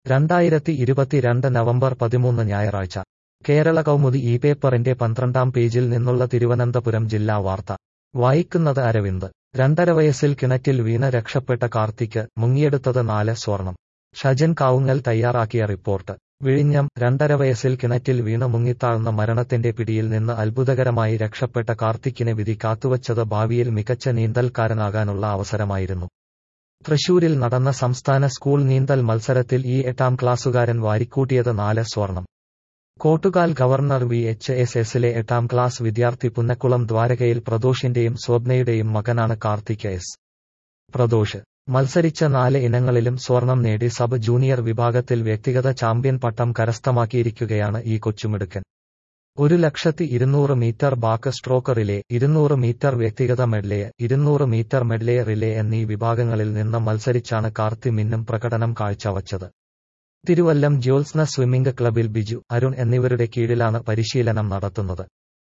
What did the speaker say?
രണ്ടായിരത്തി ഇരുപത്തിരണ്ട് നവംബർ പതിമൂന്ന് ഞായറാഴ്ച കേരള കൗമുദി ഈ പേപ്പറിന്റെ പന്ത്രണ്ടാം പേജിൽ നിന്നുള്ള തിരുവനന്തപുരം ജില്ലാ വാർത്ത വായിക്കുന്നത് അരവിന്ദ് രണ്ടര വയസ്സിൽ കിണറ്റിൽ വീണ് രക്ഷപ്പെട്ട കാർത്തിക്ക് മുങ്ങിയെടുത്തത് നാല് സ്വർണം ഷജൻ കാവുങ്ങൽ തയ്യാറാക്കിയ റിപ്പോർട്ട് വിഴിഞ്ഞം രണ്ടര വയസ്സിൽ കിണറ്റിൽ വീണ് മുങ്ങിത്താഴ്ന്ന മരണത്തിന്റെ പിടിയിൽ നിന്ന് അത്ഭുതകരമായി രക്ഷപ്പെട്ട കാർത്തിക്കിനെ വിധി കാത്തുവച്ചത് ഭാവിയിൽ മികച്ച നീന്തൽക്കാരനാകാനുള്ള അവസരമായിരുന്നു തൃശൂരിൽ നടന്ന സംസ്ഥാന സ്കൂൾ നീന്തൽ മത്സരത്തിൽ ഈ എട്ടാം ക്ലാസ്സുകാരൻ വാരിക്കൂട്ടിയത് നാല് സ്വർണം Kottukal government V H S S എട്ടാം ക്ലാസ് വിദ്യാർത്ഥി പുന്നക്കുളം ദ്വാരകയിൽ പ്രദോഷിന്റെയും സ്വപ്നയുടെയും മകനാണ് കാർത്തിക് എസ് പ്രദോഷ് മത്സരിച്ച നാല് ഇനങ്ങളിലും സ്വർണം നേടി സബ് ജൂനിയർ വിഭാഗത്തിൽ വ്യക്തിഗത ചാമ്പ്യൻ പട്ടം കരസ്ഥമാക്കിയിരിക്കുകയാണ് ഈ കൊച്ചുമിടുക്കൻ ഒരു ലക്ഷത്തി ഇരുന്നൂറ് മീറ്റർ ബാക്ക് സ്ട്രോക്ക് റിലേ ഇരുന്നൂറ് മീറ്റർ വ്യക്തിഗത മെഡ്ലേ ഇരുന്നൂറ് മീറ്റർ മെഡ്ലേ റിലേ എന്നീ വിഭാഗങ്ങളിൽ നിന്ന് മത്സരിച്ചാണ് കാർത്തി മിന്നും പ്രകടനം കാഴ്ചവച്ചത് തിരുവല്ലം ജ്യോത്സ്ന സ്വിമ്മിംഗ് ക്ലബിൽ ബിജു അരുൺ എന്നിവരുടെ കീഴിലാണ് പരിശീലനം നടത്തുന്നത്